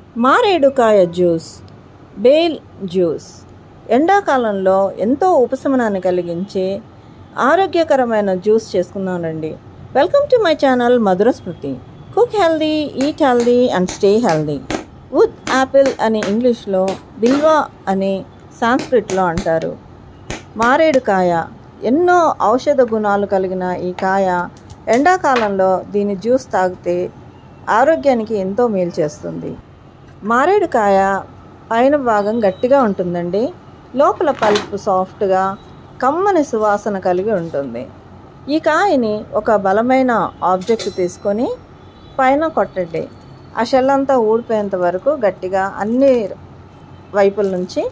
మారేడుకాయ juice bale juice ఎండాకాలంలో ఎంతో ఉపశమనాన్ని కలిగించే ఆరోగ్యకరమైన జ్యూస్ చేసుకున్నానండి welcome to my channel Madhura Smriti cook healthy eat healthy and stay healthy wood apple అని ఇంగ్లీష్లో బిల్వా అని సాంస్క్రిట్లో అంటారు మారేడుకాయ ఎన్నో ఔషధ గుణాలు కలిగిన ఈ కాయ ఎండాకాలంలో దీని జ్యూస్ తాగితే ఆరోగ్యానికి ఎంతో మేలు చేస్తుంది మారేడుకాయ పైన భాగం గట్టిగా ఉంటుందండి లోపల పల్పు సాఫ్ట్గా కమ్మని సువాసన కలిగి ఉంటుంది ఈ కాయని ఒక బలమైన ఆబ్జెక్ట్ తీసుకొని పైన కొట్టండి ఆ షెల్ అంతా ఊడిపోయేంత వరకు గట్టిగా అన్ని వైపుల నుంచి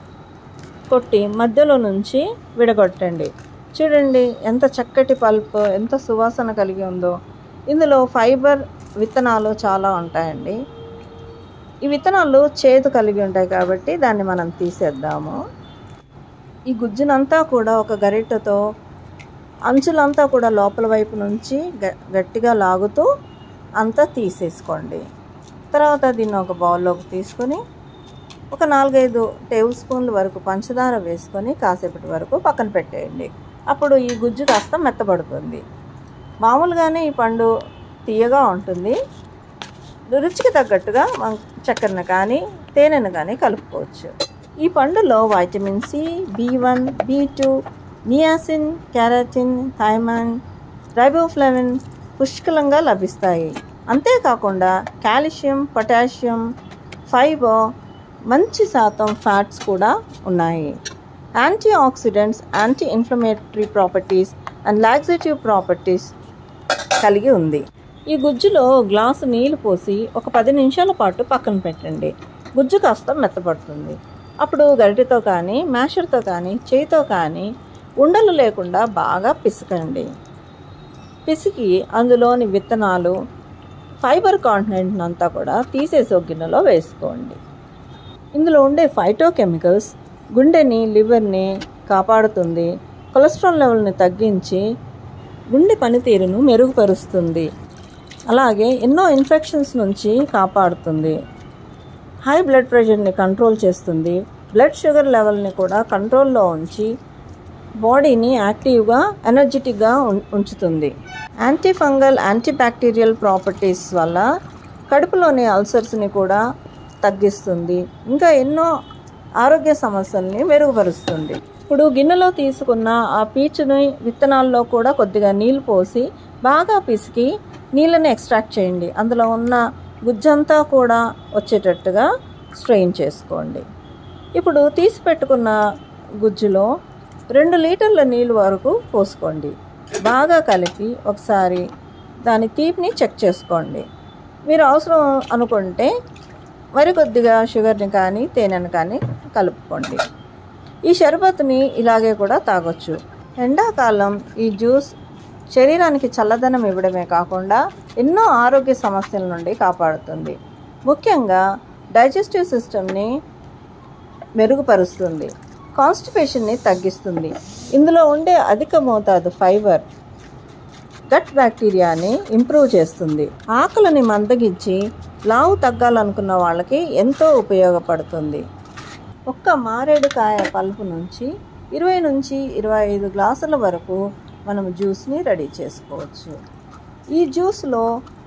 కొట్టి మధ్యలో నుంచి విడగొట్టండి చూడండి ఎంత చక్కటి పల్ప్ ఎంత సువాసన కలిగి ఉందో ఇందులో ఫైబర్ విత్తనాలు చాలా ఉంటాయండి ఈ విత్తనాలు చేదు కలిగి ఉంటాయి కాబట్టి దాన్ని మనం తీసేద్దాము ఈ గుజ్జునంతా కూడా ఒక గరిటెతో అంచులంతా కూడా లోపల వైపు నుంచి గ- గట్టిగా లాగుతూ అంతా తీసేసుకోండి తర్వాత దీన్ని ఒక బౌల్లోకి తీసుకొని ఒక నాలుగైదు టేబుల్ స్పూన్ల వరకు పంచదార వేసుకొని కాసేపటి వరకు పక్కన పెట్టేయండి అప్పుడు ఈ గుజ్జు కాస్త మెత్తబడుతుంది మామూలుగానే ఈ పండు తీయగా ఉంటుంది రుచికి తగ్గట్టుగా మనం చక్కెరను కానీ తేనెను కానీ కలుపుకోవచ్చు ఈ పండులో vitamin C B one B two niacin carotene thiamine riboflavin పుష్కలంగా లభిస్తాయి అంతేకాకుండా కాల్షియం పొటాషియం ఫైబర్ మంచి శాతం ఫ్యాట్స్ కూడా ఉన్నాయి antioxidants anti inflammatory properties and laxative properties కలిగి ఉంది ఈ గుజ్జులో గ్లాసు నీళ్లు పోసి ఒక పది నిమిషాల పాటు పక్కన పెట్టండి గుజ్జు కాస్త మెత్తపడుతుంది అప్పుడు గరిటెతో కానీ మ్యాషర్తో కానీ చేయితో కానీ ఉండలు లేకుండా బాగా పిసకండి పిసికి అందులోని విత్తనాలు ఫైబర్ కాంటెంట్ అంతా కూడా తీసేసి ఒక గిన్నెలో వేసుకోండి ఇందులో ఉండే ఫైటో కెమికల్స్ గుండెని లివర్ని కాపాడుతుంది కొలెస్ట్రాల్ లెవెల్ని తగ్గించి గుండె పనితీరును మెరుగుపరుస్తుంది అలాగే ఎన్నో ఇన్ఫెక్షన్స్ నుంచి కాపాడుతుంది హై బ్లడ్ ప్రెషర్ని కంట్రోల్ చేస్తుంది బ్లడ్ షుగర్ లెవెల్ని కూడా కంట్రోల్లో ఉంచి బాడీని యాక్టివ్గా ఎనర్జెటిక్గా ఉం- ఉంచుతుంది antifungal antibacterial properties వల్ల కడుపులోని అల్సర్స్ని కూడా తగ్గిస్తుంది ఇంకా ఎన్నో ఆరోగ్య సమస్యల్ని మెరుగుపరుస్తుంది ఇప్పుడు గిన్నెలో తీసుకున్న ఆ పీచుని విత్తనాల్లో కూడా కొద్దిగా నీళ్ళు పోసి బాగా పిసికి నీళ్ళని ఎక్స్ట్రాక్ట్ చేయండి అందులో ఉన్న గుజ్జంతా కూడా వచ్చేటట్టుగా స్ట్రెయిన్ చేసుకోండి ఇప్పుడు తీసి పెట్టుకున్న గుజ్జులో రెండు లీటర్ల నీళ్ళు వరకు పోసుకోండి బాగా కలిపి ఒకసారి దాని తీపిని చెక్ చేసుకోండి మీరు అవసరం అనుకుంటే మరి కొద్దిగా షుగర్ని కానీ తేనెను కానీ కలుపుకోండి ఈ షర్బత్ని ఇలాగే కూడా తాగొచ్చు ఎండాకాలం ఈ జ్యూస్ శరీరానికి చల్లదనం ఇవ్వడమే కాకుండా ఎన్నో ఆరోగ్య సమస్యల నుండి కాపాడుతుంది ముఖ్యంగా డైజెస్టివ్ సిస్టమ్ని మెరుగుపరుస్తుంది కాన్స్టిపేషన్ని తగ్గిస్తుంది ఇందులో ఉండే అధిక మోతాదు ఫైబర్ గట్ బ్యాక్టీరియాని ఇంప్రూవ్ చేస్తుంది ఆకలిని మందగించి లావు తగ్గాలనుకున్న వాళ్ళకి ఎంతో ఉపయోగపడుతుంది ఒక్క మారేడుకాయ పల్పు నుంచి ఇరవై నుంచి ఇరవై ఐదు గ్లాసుల వరకు మనం జ్యూస్ని రెడీ చేసుకోవచ్చు ఈ జ్యూస్లో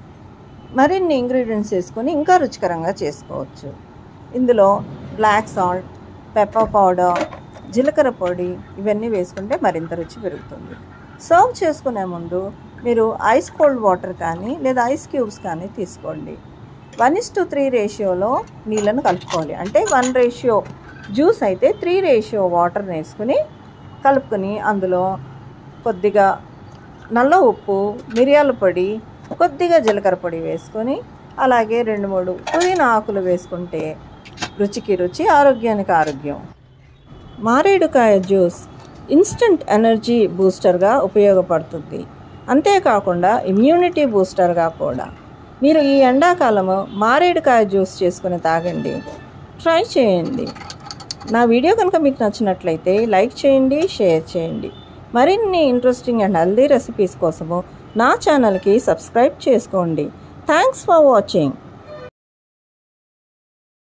మరిన్ని ఇంగ్రీడియంట్స్ వేసుకొని ఇంకా రుచికరంగా చేసుకోవచ్చు ఇందులో బ్లాక్ సాల్ట్ పెప్పర్ పౌడర్ జీలకర్ర పొడి ఇవన్నీ వేసుకుంటే మరింత రుచి పెరుగుతుంది సర్వ్ చేసుకునే ముందు మీరు ఐస్ కోల్డ్ వాటర్ కానీ లేదా ఐస్ క్యూబ్స్ కానీ తీసుకోండి వన్ ఇస్ టు త్రీ రేషియోలో నీళ్ళను కలుపుకోవాలి అంటే వన్ రేషియో జ్యూస్ అయితే త్రీ రేషియో వాటర్ వేసుకుని కలుపుకొని అందులో కొద్దిగా నల్ల ఉప్పు మిరియాల పొడి కొద్దిగా జీలకర్ర పొడి వేసుకొని అలాగే రెండు మూడు పుదీనా ఆకులు వేసుకుంటే రుచికి రుచి ఆరోగ్యానికి ఆరోగ్యం మారేడుకాయ జ్యూస్ ఇన్స్టంట్ ఎనర్జీ బూస్టర్గా ఉపయోగపడుతుంది అంతేకాకుండా ఇమ్యూనిటీ బూస్టర్గా కూడా మీరు ఈ ఎండాకాలము మారేడుకాయ జ్యూస్ చేసుకుని తాగండి ట్రై చేయండి నా వీడియో కనుక మీకు నచ్చినట్లయితే లైక్ చేయండి షేర్ చేయండి మరిన్ని ఇంట్రెస్టింగ్ అండ్ హెల్దీ రెసిపీస్ కోసము నా ఛానల్కి సబ్స్క్రైబ్ చేసుకోండి థ్యాంక్స్ ఫర్ వాచింగ్